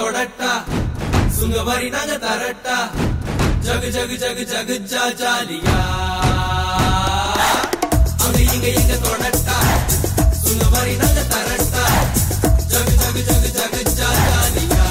தொடட்டா சுங்க வரி நாங்க தரட்டா ஜகு ஜகு ஜகு ஜகு ஜா ஜாலியா அங்க இங்க எங்க தொடட்டா சுங்க வரி நாங்க தரட்டா ஜகு ஜகு ஜகு ஜகு ஜா ஜாலியா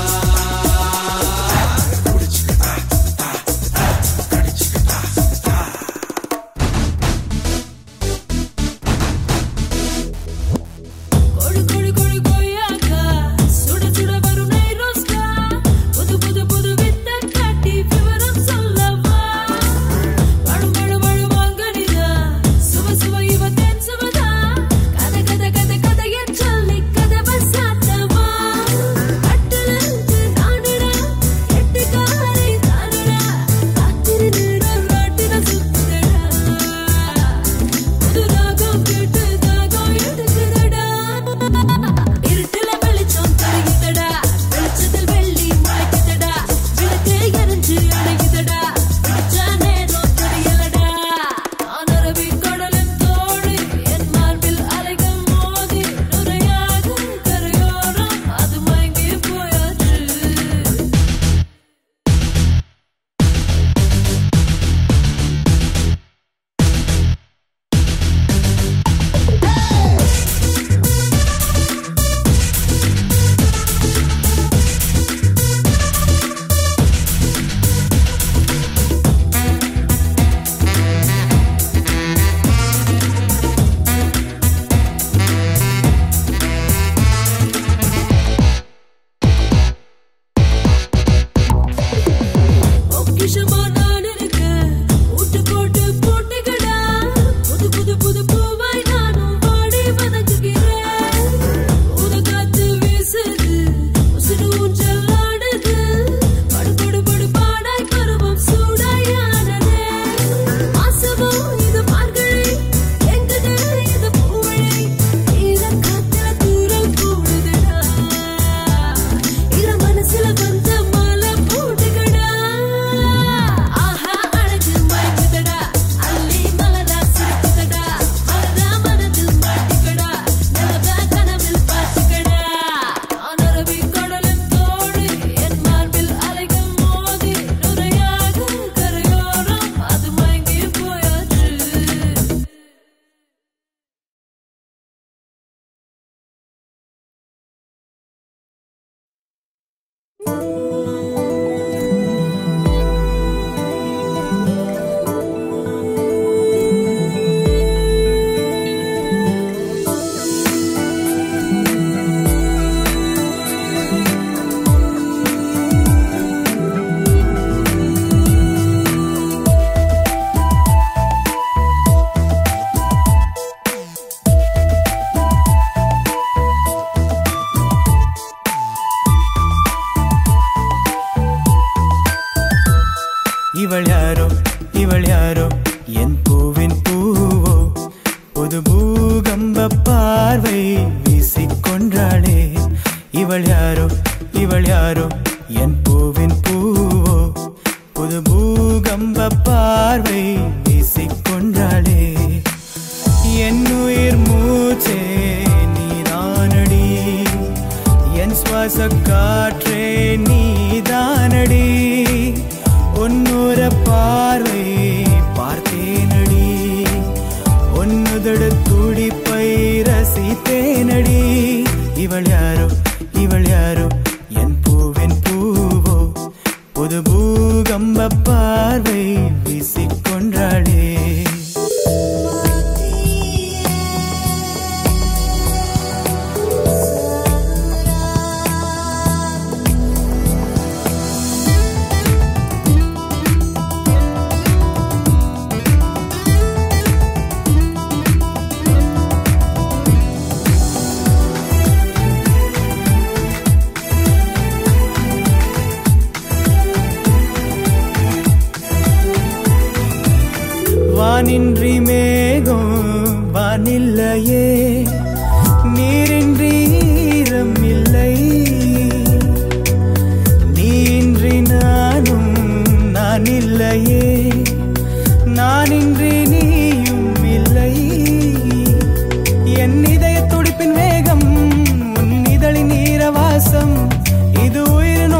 கொழு கொழு கொழு கொய்யாக்கா சுட சுட வரும் நைரோஸ்கா புது புது புது வித்த காட்டி விவரம் சொல்லவா வழு வழு வழு வாங்கனிதா சுவ சுவ இவ தென் சுவதா கத கத கத கதைய சொல்லி கதவ சாத்தவா கட்டலந்து நானுடா எட்டுக்காரை தானுடா காத்திருந்துடா ராட்டின சுத்துடா புது ராகம் கேட்டு தாகம் எடுக்குதடா இருட்டுல வெளிச்சம் தெரியுதடா வெளிச்சத்தில் வெள்ளி முளைக்குதடா விளக்கு எரிஞ்சு அணைக்குதடா பிடிச்ச நேரம் தெரியலடா ஆனரவி கடலின் தோழி என் மார்பில் அலைகள் மோதி நுரையாக கரையோரம் அது மயங்கி போயாச்சு பொக்கிஷமா நான் இருக்க ஊட்டு போட்டு போட்டுக்கடா புது புது புது பூவாய் நானும் வாடி வதக்குகிறேன் ஊத காத்து வீசுது உசுடு ஊஞ்சல் ஆடுது படு படு படு பாடாய் பருவம் சூடாயானதே மாசமோ இது மார்கழி எங்குது இது பூவழி ஈரம் காத்துல தூரம் கூடுதுடா இள மனசுல வந்த மாலை போட்டுக்கடா ஆஹா அழகு மயக்குதடா அள்ளி மலரா சிரிக்குதடா மலரா மனதில் மாட்டிக்கடா நிலவ கனவில் பார்த்துக்கடா ஆனரவி கடலின் தோழி என் மார்பில் அலைகள் மோதி நுரையாக கரையோரம் அது மயங்கி போயாச்சு இவள் யாரோ இவள் யாரோ என் பூவின் பூவோ புது பூகம்ப பார்வை வீசிக்கொண்டாளே இவள் யாரோ இவள் யாரோ என் பூவின் பூவோ புது பூகம்ப பார்வை வீசிக்கொண்டாளே என் உயிர் மூச்சே நீதானடி என் சுவாச காற்றே நீதானடி உன்னூர பார்வை பார்த்தேனடி ஒன்னுதட துடிப்பை ரசித்தேனடி இவள் யாரோ இவள் யாரோ என் பூவின் பூவோ புது பூகம்ப பார்வை வீசிக்கொண்டாளே வானின்றி மேகம் வானில்லையே நீரின்றி ஈரம் இல்லை நீயின்றி நானும் நான் இல்லையே நானின்றி நீயும் இல்லை என் இதய துடிப்பின் வேகம் உன் இதழின் ஈரவாசம் இது உயிரின்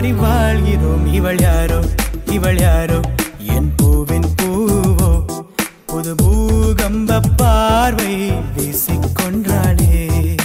மாறி வாழ்கிறோம் இவள் யாரோ இவள் யாரோ என் பூவின் பூவோ புது பூகம்ப பார்வை வீசிக்கொண்டாளே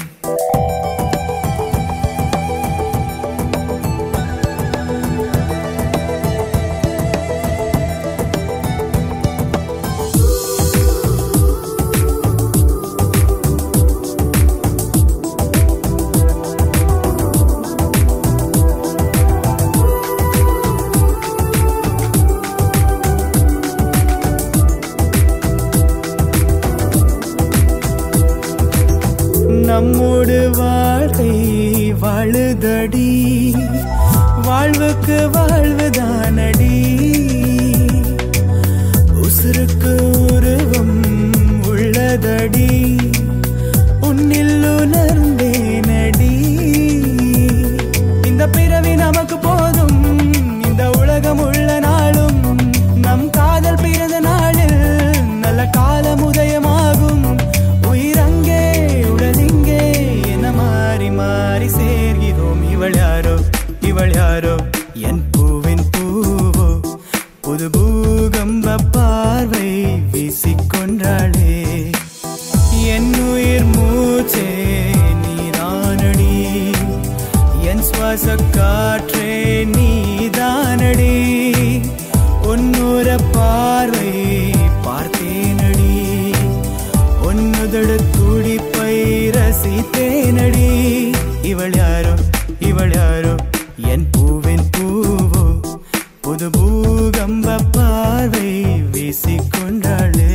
நம்மோடு வாழ்க்கை வாழுதடி வாழ்வுக்கு வாழ்வுதானடி உசுருக்கு உருவம் உள்ளதடி உன்னில் உணர்ந்தேனடி இந்த பிறவி நமக்கு போதும் இந்த உலகம் உள்ள நாளும் நம் காதல் பிறந்த நாளில் நல்ல காலம் உதயமாகும் உயிரங்கே உடலிங்கே என மாறி மாறி சேர்கிறோம் இவள் யாரோ இவள் யாரோ என் பூவின் பூவோ புது பூகம்ப பார்வை வீசிக்கொண்டாளே என் உயிர் மூச்சே நீதானடி என் சுவாச காற்றே நீதானடி உன்னூர பார்வை பார்த்தேனடி உன்னுதடு துடிப்பை ரசித்தேனடி இவள் யாரோ இவள் யாரோ என் பூவின் பூவோ புது பூகம்ப பார்வை வீசிக்கொண்டாளே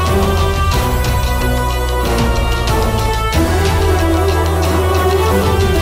ஆ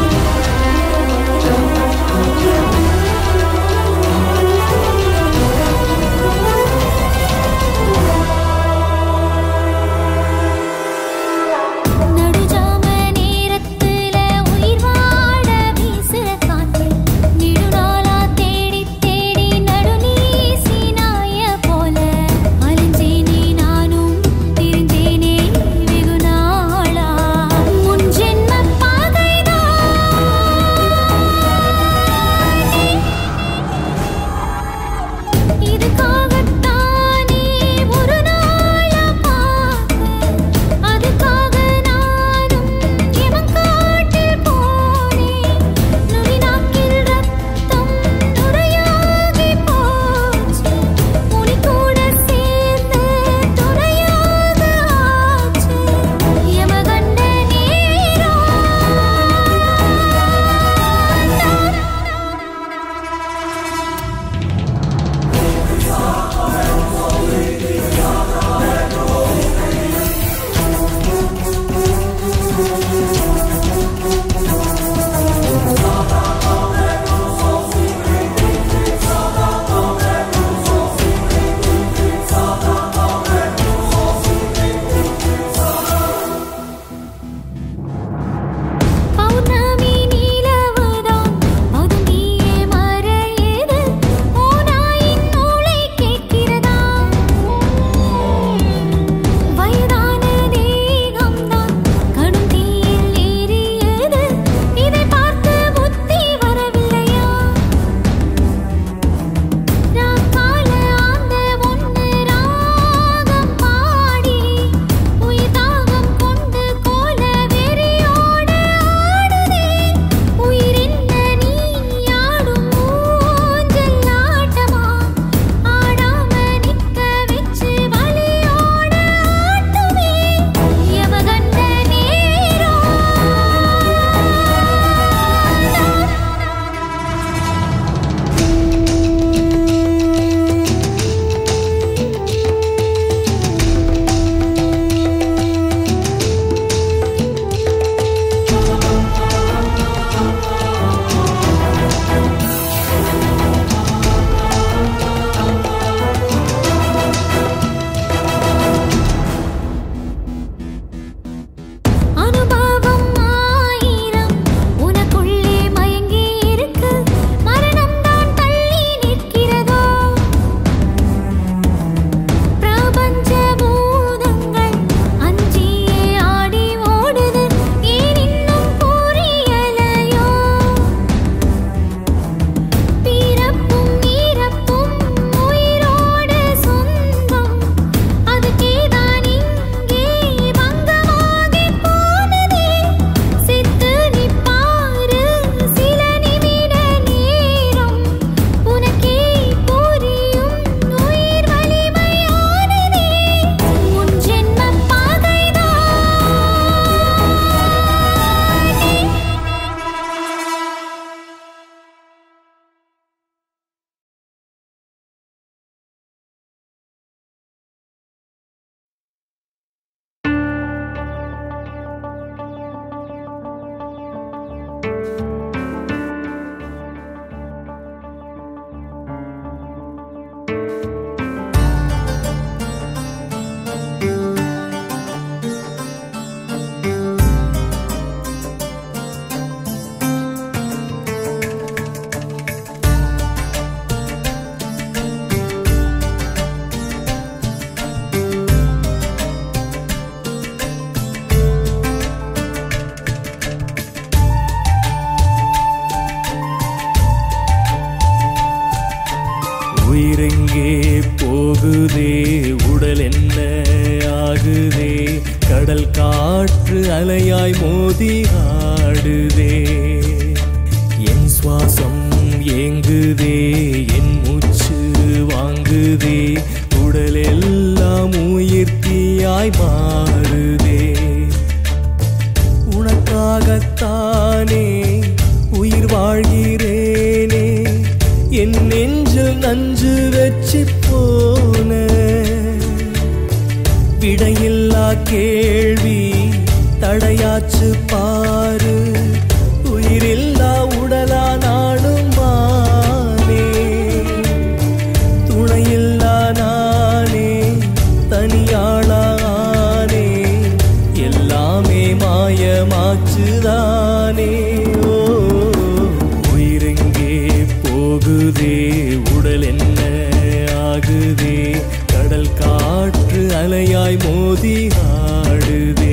உடல் என்ன ஆகுதே கடல் காற்று அலையாய் மோதி ஆடுதே என் சுவாசம் ஏங்குதே என் மூச்சு வாங்குதே உடல் எல்லாம் உயிர்த்தியாய் மாறுதே உனக்காகத்தானே உயிர் வாழ்கிறேனே என் நெஞ்சில் நஞ்சு வச்சு போன விடையில்லா கேள்வி தடையாச்சு பாரு உயிரில்லா உடலா நாடும் மானே துணையில்லா நானே தனியாளானே எல்லாமே மாயமாச்சுதானே ஓ உயிரெங்கே போகுதே உடல் என்ன ஆகுதே கடல் காற்று அலையாய் மோதி ஆடுதே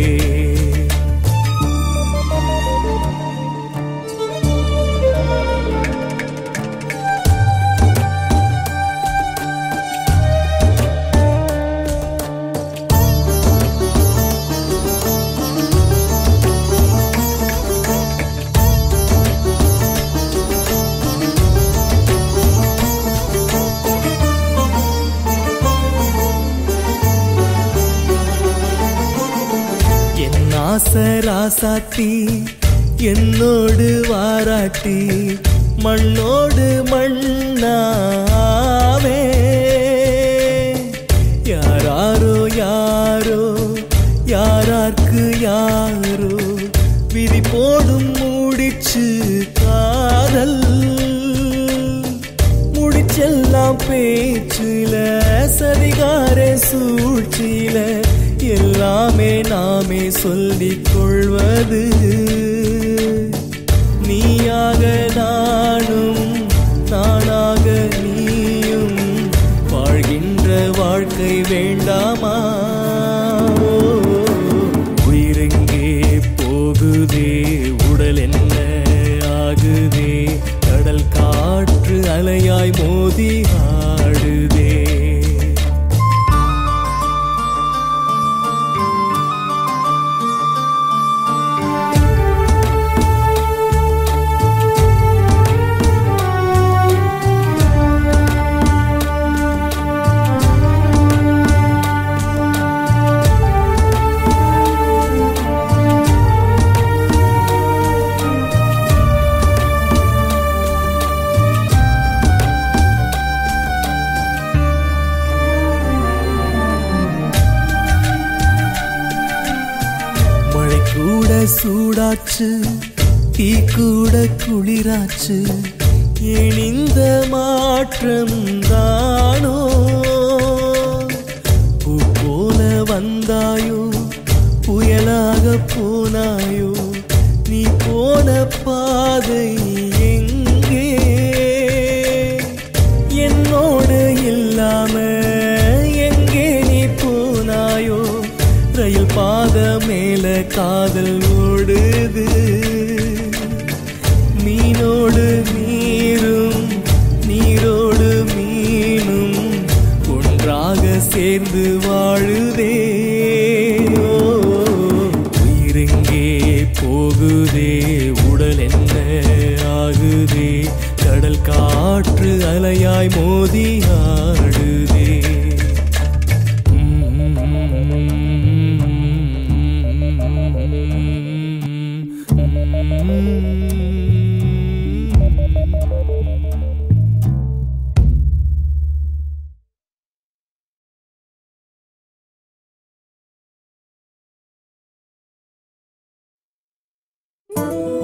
என் ஆசராசாத்தி என்னோடு வாராட்டி மண்ணோடு மண்ணாவே யாராரோ யாரோ யாரார்க்கு யாரோ விதி போடும் மூடிச்சு காதல் முடிச்செல்லாம் பேச்சுல சரிகார சூழ்ச்சியில எல்லாமே நாமே சொல்லிக் கொள்வது நீயாக நானும் நானாக நீயும் வாழ்கின்ற வாழ்க்கை வேண்டாமா உயிரெங்கே போகுதே உடல் என்ன ஆகுதே கடல் காற்று அலையாய் மோதி ஆடுதே மழை கூட சூடாச்சு தீ கூட குளிராச்சு ஏன் இந்த மாற்றம் தானோ பூ போல வந்தாயோ புயலாக போனாயோ நீ போன பாதை எங்கே என்னோடு இல்லாம எங்கே நீ போனாயோ ரயில் பாத மேல காதல் ஓடுது மீனோடு நீரும் நீரோடு மீனும் ஒன்றாக சேர்ந்து வாழுதே ஓ, உயிரெங்கே போகுதே உடல் என்ன ஆகுதே கடல் காற்று அலையாய் மோதி ஆடுதே ஆ